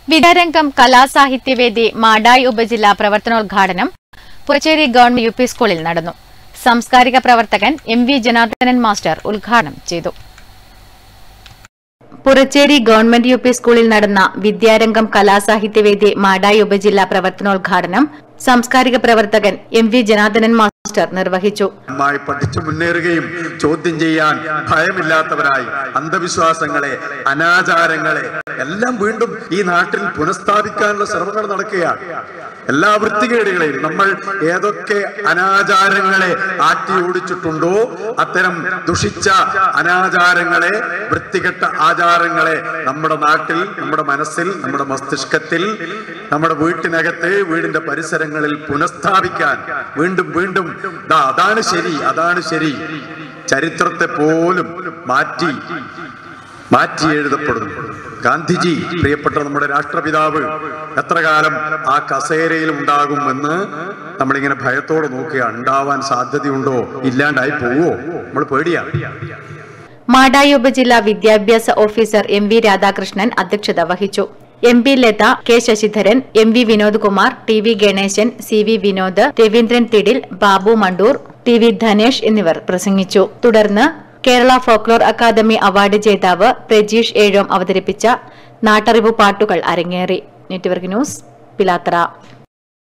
വിദ്യാരംഗം കലാസാഹിത്യവേദി മാടായി ഉപജില്ലാ പ്രവർത്തനോദ്ഘാടനം Puracheri government U P സ്കൂളിൽ നടന്നു സാംസ്കാരിക പ്രവർത്തകൻ എം വി ജനാർദ്ദനൻ മാസ്റ്റർ ഉദ്ഘാടനം ചെയ്തു പുറച്ചേരി ഗവൺമെന്റ് യു പി സ്കൂളിൽ നടന്ന വിദ്യാരംഗം കലാസാഹിത്യവേദി മാടായി ഉപജില്ലാ പ്രവർത്തനോദ്ഘാടനം സാംസ്കാരിക പ്രവർത്തകൻ എം വി ജനാർദ്ദനൻ മാസ്റ്റർ നിർവഹിച്ചു നന്നായി പഠിച്ചു മുന്നേറുകയും ചോദ്യം ചെയ്യാൻ ഭയമില്ലാത്തവരായി അന്ധവിശ്വാസങ്ങളെ അനാചാരങ്ങളെ എല്ലാം വീണ്ടും ഈ നാട്ടിൽ പുനഃസ്ഥാപിക്കാനുള്ള ശ്രമങ്ങൾ നടക്കുകയാണ് എല്ലാ വൃത്തികേടുകളെയും നമ്മൾ ഏതൊക്കെ അനാചാരങ്ങളെ ആട്ടി ഓടിച്ചിട്ടുണ്ടോ അത്തരം ദുഷിച്ച അനാചാരങ്ങളെ വൃത്തികെട്ട ആചാരങ്ങളെ നമ്മുടെ നാട്ടിൽ നമ്മുടെ മനസ്സിൽ നമ്മുടെ മസ്തിഷ്കത്തിൽ നമ്മുടെ വീട്ടിനകത്ത് വീടിന്റെ പരിസരങ്ങളിൽ പുനഃസ്ഥാപിക്കാൻ വീണ്ടും വീണ്ടും ദാ അതാണ് ശരി അതാണ് ശരി ചരിത്രത്തെ പോലും മാറ്റി മാറ്റി എഴുതപ്പെടുന്നു ഗാന്ധിജി പ്രിയപ്പെട്ട നമ്മുടെ രാഷ്ട്രപിതാവ് എത്ര കാലം ആ കസേരയിൽ ഉണ്ടാകുമെന്ന് നമ്മളിങ്ങനെ ഭയത്തോടെ നോക്കുകയാണ് ഉണ്ടാവാൻ സാധ്യതയുണ്ടോ ഇല്ലാണ്ടായി പോവോ നമ്മൾ പേടിയാണ് മാടായി ഉപജില്ലാ വിദ്യാഭ്യാസ ഓഫീസർ എം വി രാധാകൃഷ്ണൻ അധ്യക്ഷത വഹിച്ചു M P Latha K Sasidharan M V Vinod Kumar T V Ganesan C V Vinod Raveendran Thidil Babu Mandur T V Dhanesh എന്നിവർ പ്രസംഗിച്ചു തുടർന്ന് കേരള ഫോക്ലോർ അക്കാദമി അവാർഡ് ജേതാവ് പ്രജീഷ് ഏഴോം അവതരിപ്പിച്ച നാട്ടറിവ് പാട്ടുകൾ അരങ്ങേറി നെറ്റ്വർക്ക് ന്യൂസ് പിലാത്തറ